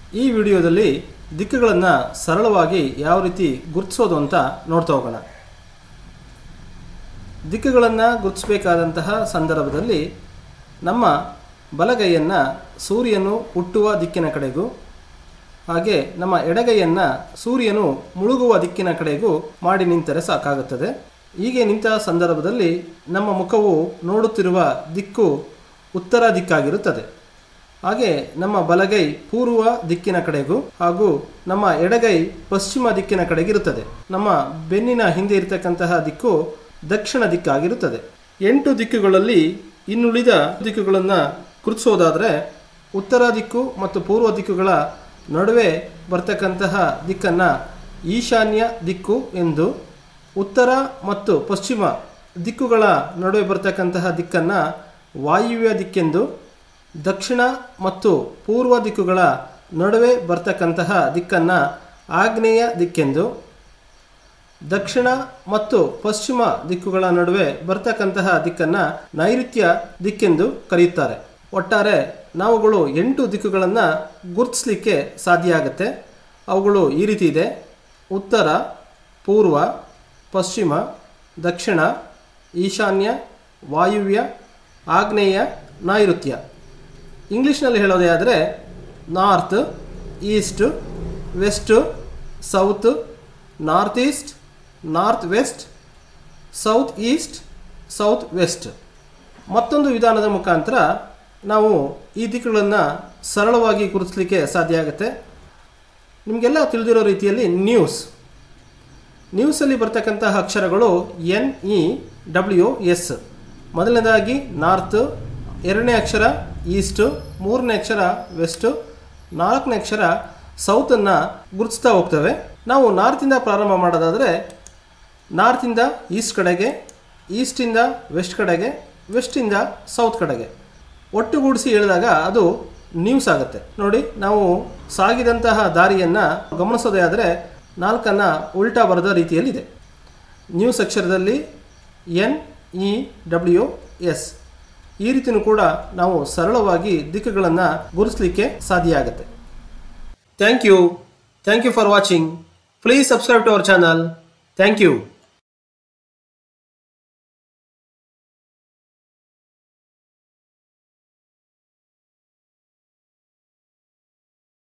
ಈ ವಿಡಿಯೋದಲ್ಲಿ ದಿಕ್ಕುಗಳನ್ನು ಸರಳವಾಗಿ ಯಾವ ರೀತಿ ಗುರುತಿಸೋದು ಅಂತ ನೋಡ್ತಾ ಹೋಗೋಣ ದಿಕ್ಕುಗಳನ್ನು ಗುರುತಿಸಬೇಕಾದಂತಹ ಸಂದರ್ಭದಲ್ಲಿ ನಮ್ಮ ಬಲಗೈಯನ್ನು ಸೂರ್ಯನು ಹುಟ್ಟುವ ದಿಕ್ಕಿನ ಕಡೆಗೂ ಹಾಗೆ ನಮ್ಮ ಎಡಗೈಯನ್ನು ಸೂರ್ಯನು ಮುಳುಗುವ ದಿಕ್ಕಿನ ಕಡೆಗೂ ಮಾಡಿ ನಿಂತರೆ ಸಾಕಾಗುತ್ತದೆ ಹೀಗೆ ನಿಂತ ಸಂದರ್ಭದಲ್ಲಿ ನಮ್ಮ ಮುಖವು ನೋಡುತ್ತಿರುವ ದಿಕ್ಕು ಉತ್ತರ ದಿಕ್ಕಾಗಿರುತ್ತದೆ ಹಾಗೆ ನಮ್ಮ ಬಲಗೈ ಪೂರ್ವ ದಿಕ್ಕಿನ ಕಡೆಗೂ ಹಾಗೂ ನಮ್ಮ ಎಡಗೈ ಪಶ್ಚಿಮ ದಿಕ್ಕಿನ ಕಡೆಗಿರುತ್ತದೆ ನಮ್ಮ ಬೆನ್ನಿನ ಹಿಂದೆ ಇರತಕ್ಕಂತಹ ದಿಕ್ಕು ದಕ್ಷಿಣ ದಿಕ್ಕಾಗಿರುತ್ತದೆ ಎಂಟು ದಿಕ್ಕುಗಳಲ್ಲಿ ಇನ್ನುಳಿದ ದಿಕ್ಕುಗಳನ್ನು ಗುರುತಿಸೋದಾದರೆ ಉತ್ತರ ದಿಕ್ಕು ಮತ್ತು ಪೂರ್ವ ದಿಕ್ಕುಗಳ ನಡುವೆ ಬರ್ತಕ್ಕಂತಹ ದಿಕ್ಕನ್ನು ಈಶಾನ್ಯ ದಿಕ್ಕು ಎಂದು ಉತ್ತರ ಮತ್ತು ಪಶ್ಚಿಮ ದಿಕ್ಕುಗಳ ನಡುವೆ ಬರ್ತಕ್ಕಂತಹ ದಿಕ್ಕನ್ನು ವಾಯುವ್ಯ ದಿಕ್ಕೆಂದು ದಕ್ಷಿಣ ಮತ್ತು ಪೂರ್ವ ದಿಕ್ಕುಗಳ ನಡುವೆ ಬರ್ತಕ್ಕಂತಹ ದಿಕ್ಕನ್ನು ಆಗ್ನೇಯ ದಿಕ್ಕೆಂದು ದಕ್ಷಿಣ ಮತ್ತು ಪಶ್ಚಿಮ ದಿಕ್ಕುಗಳ ನಡುವೆ ಬರ್ತಕ್ಕಂತಹ ದಿಕ್ಕನ್ನು ನೈಋತ್ಯ ದಿಕ್ಕೆಂದು ಕರೆಯುತ್ತಾರೆ ಒಟ್ಟಾರೆ ನಾವುಗಳು ಎಂಟು ದಿಕ್ಕುಗಳನ್ನು ಗುರುತಿಸಲಿಕ್ಕೆ ಸಾಧ್ಯ ಆಗುತ್ತೆ ಅವುಗಳು ಈ ರೀತಿ ಇದೆ ಉತ್ತರ ಪೂರ್ವ ಪಶ್ಚಿಮ ದಕ್ಷಿಣ ಈಶಾನ್ಯ ವಾಯುವ್ಯ ಆಗ್ನೇಯ ನೈಋತ್ಯ ಇಂಗ್ಲೀಷ್ನಲ್ಲಿ ಹೇಳೋದೇ ಆದರೆ north east west south north east north west south east south west ಮತ್ತೊಂದು ವಿಧಾನದ ಮುಖಾಂತರ ನಾವು ಈ ದಿಕ್ಕುಗಳನ್ನು ಸರಳವಾಗಿ ಗುರುತಿಸಲಿಕ್ಕೆ ಸಾಧ್ಯ ಆಗುತ್ತೆ ನಿಮಗೆಲ್ಲ ತಿಳಿದಿರೋ ರೀತಿಯಲ್ಲಿ ನ್ಯೂಸ್ ನ್ಯೂಸಲ್ಲಿ ಬರ್ತಕ್ಕಂತಹ ಅಕ್ಷರಗಳು ಎನ್ ಇ ಡಬ್ಲ್ಯೂ ಎಸ್ ಮೊದಲನೇದಾಗಿ ನಾರ್ತ್ ಎರಡನೇ ಅಕ್ಷರ ಈಸ್ಟು ಮೂರನೇ ಅಕ್ಷರ ವೆಸ್ಟು ನಾಲ್ಕನೇ ಅಕ್ಷರ ಸೌತನ್ನು ಗುರುತಿಸ್ತಾ ಹೋಗ್ತವೆ ನಾವು ನಾರ್ತಿಂದ ಪ್ರಾರಂಭ ಮಾಡೋದಾದರೆ ನಾರ್ತಿಂದ ಈಸ್ಟ್ ಕಡೆಗೆ ಈಸ್ಟಿಂದ ವೆಸ್ಟ್ ಕಡೆಗೆ ವೆಸ್ಟಿಂದ ಸೌತ್ ಕಡೆಗೆ ಒಟ್ಟುಗೂಡಿಸಿ ಹೇಳಿದಾಗ ಅದು ನ್ಯೂಸ್ ಆಗುತ್ತೆ ನೋಡಿ ನಾವು ಸಾಗಿದಂತಹ ದಾರಿಯನ್ನು ಗಮನಿಸೋದೇ ಆದರೆ ನಾಲ್ಕನ್ನು ಉಲ್ಟಾ ಬರೆದ ರೀತಿಯಲ್ಲಿದೆ ನ್ಯೂಸ್ ಅಕ್ಷರದಲ್ಲಿ ಎನ್ ಇ ಡಬ್ಲ್ಯೂ ಎಸ್ ಈ ರೀತಿಯೂ ಕೂಡ ನಾವು ಸರಳವಾಗಿ ದಿಕ್ಕುಗಳನ್ನು ಗುರುತಿಸಲಿಕ್ಕೆ ಸಾಧ್ಯ ಆಗುತ್ತೆ thank you thank you for watching please subscribe to our channel thank you